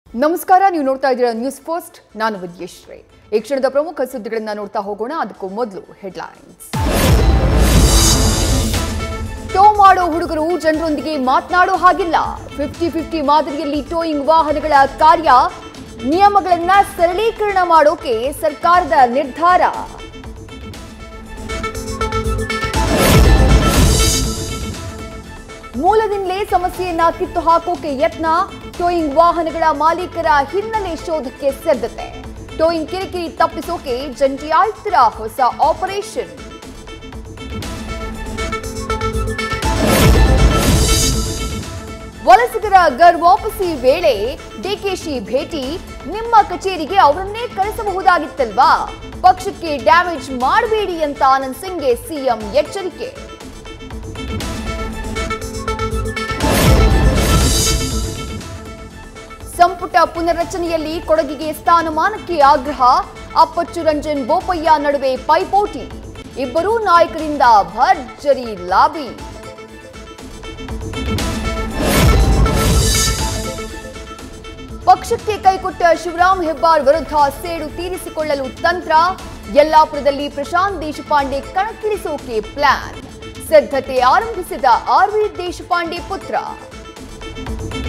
ನಮಸ್ಕಾರ ನೀವು ನೋಡ್ತಾ ಇದ್ದೀರಾ ನ್ಯೂಸ್ ಫಸ್ಟ್ ನಾನು ವಿದ್ಯಶ್ರೀ ಈ ಕ್ಷಣದ ಪ್ರಮುಖ ಸುದ್ದಿಗಳನ್ನ ನೋಡ್ತಾ ಹೋಗೋಣ ಅದಕ್ಕೂ ಮೊದಲು ಹೆಡ್ಲೈನ್ಸ್ ಟೋ ಮಾಡೋ ಹುಡುಗರು ಜನರೊಂದಿಗೆ ಮಾತನಾಡೋ ಹಾಗಿಲ್ಲ ಫಿಫ್ಟಿ ಫಿಫ್ಟಿ ಮಾದರಿಯಲ್ಲಿ ಟೋಯಿಂಗ್ ವಾಹನಗಳ ಕಾರ್ಯ ನಿಯಮಗಳನ್ನ ಸರಳೀಕರಣ ಮಾಡೋಕೆ ಸರ್ಕಾರದ ನಿರ್ಧಾರ ಮೂಲದಿಂದಲೇ ಸಮಸ್ಯೆಯನ್ನ ಕಿತ್ತು ಹಾಕೋಕೆ ಯತ್ನ ಟೋಯಿಂಗ್ ವಾಹನಗಳ ಮಾಲೀಕರ ಹಿನ್ನೆಲೆ ಶೋಧಕ್ಕೆ ಸಿದ್ಧತೆ ಟೋಯಿಂಗ್ ಕಿರಿಕಿರಿ ತಪ್ಪಿಸೋಕೆ ಜಂಟಿ ಆಯುಕ್ತರ ಹೊಸ ಆಪರೇಷನ್ ವಲಸಿಗರ ಗರ್ ವಾಪಸಿ ವೇಳೆ ಡಿಕೆಶಿ ಭೇಟಿ ನಿಮ್ಮ ಕಚೇರಿಗೆ ಅವರನ್ನೇ ಕಳಿಸಬಹುದಾಗಿತ್ತಲ್ವಾ ಪಕ್ಷಕ್ಕೆ ಡ್ಯಾಮೇಜ್ ಮಾಡಬೇಡಿ ಅಂತ ಆನಂದ್ ಸಿಂಗ್ಗೆ ಸಿಎಂ ಎಚ್ಚರಿಕೆ ಸಂಪುಟ ಪುನರ್ರಚನೆಯಲ್ಲಿ ಕೊಡಗಿಗೆ ಸ್ಥಾನಮಾನಕ್ಕೆ ಆಗ್ರಹ ಅಪ್ಪಚ್ಚು ರಂಜನ್ ಬೋಪಯ್ಯ ನಡುವೆ ಪೈಪೋಟಿ ಇಬ್ಬರೂ ನಾಯಕರಿಂದ ಭರ್ಜರಿ ಲಾಬಿ ಪಕ್ಷಕ್ಕೆ ಕೈಕೊಟ್ಟ ಶಿವರಾಮ್ ಹೆಬ್ಬಾರ್ ವಿರುದ್ಧ ಸೇಡು ತೀರಿಸಿಕೊಳ್ಳಲು ತಂತ್ರ ಯಲ್ಲಾಪುರದಲ್ಲಿ ಪ್ರಶಾಂತ್ ದೇಶಪಾಂಡೆ ಕಣಕ್ಕಿಳಿಸೋಕೆ ಪ್ಲಾನ್ ಸಿದ್ಧತೆ ಆರಂಭಿಸಿದ ಆರ್ವಿ ದೇಶಪಾಂಡೆ ಪುತ್ರ